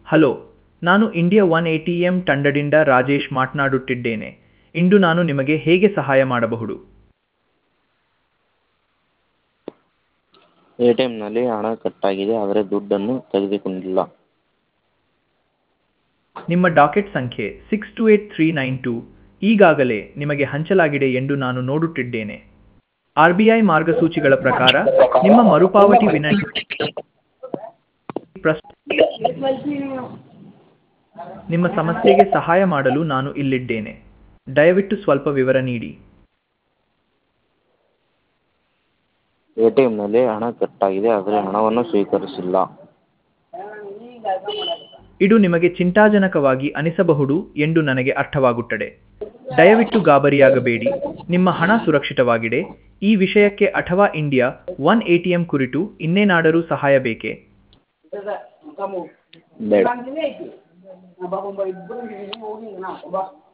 hello ನಾನು India one A T M ತಂಡದಿಂದ ರಾಜೇಶ್ ಮಾತನಾಡುತ್ತಿದ್ದೇನೆ ಇಂದು ನಾನು ನಿಮಗೆ ಹೇಗೆ ಸಹಾಯ ಮಾಡಬಹುದು ಎ ಟಿ ಎಮ್ನಲ್ಲಿ ಹಣ ಕಟ್ಟಾಗಿದೆ ಆದರೆ ದುಡ್ಡನ್ನು ತೆಗೆದುಕೊಂಡಿಲ್ಲ ನಿಮ್ಮ ಡಾಕೆಟ್ ಸಂಖ್ಯೆ six two eight three nine two ಈಗಾಗಲೇ ನಿಮಗೆ ಹಂಚಲಾಗಿದೆ ಎಂದು ನಾನು ನೋಡುತ್ತಿದ್ದೇನೆ ಆರ್ ಬಿ ಐ ಮಾರ್ಗಸೂಚಿಗಳ ಪ್ರಕಾರ ನಿಮ್ಮ ಮರುಪಾವತಿ ವಿನಂತಿ ಪ್ರಸ್- ನಿಮ್ಮ ಸಮಸ್ಯೆಗೆ ಸಹಾಯ ಮಾಡಲು ನಾನು ಇಲ್ಲಿದ್ದೇನೆ ದಯವಿಟ್ಟು ಸ್ವಲ್ಪ ವಿವರ ನೀಡಿ ಎ ಟಿ ಎಮ್ನಲ್ಲಿ ಹಣ ಕಟ್ಟಾಗಿದೆ ಆದರೆ ಹಣವನ್ನು ಸ್ವೀಕರಿಸಿಲ್ಲ ಇದು ನಿಮಗೆ ಚಿಂತಾಜನಕವಾಗಿ ಅನಿಸಬಹುದು ಎಂದು ನನಗೆ ಅರ್ಥವಾಗುತ್ತದೆ ದಯವಿಟ್ಟು ಗಾಬರಿಯಾಗಬೇಡಿ ನಿಮ್ಮ ಹಣ ಸುರಕ್ಷಿತವಾಗಿದೆ ಈ ವಿಷಯಕ್ಕೆ ಅಥವಾ ಇಂಡಿಯಾ ಒನ್ ಎಟಿಎಂ ಕುರಿತು ಇನ್ನೇನಾದರೂ ಸಹಾಯ ಬೇಕೇ ಬೇಡ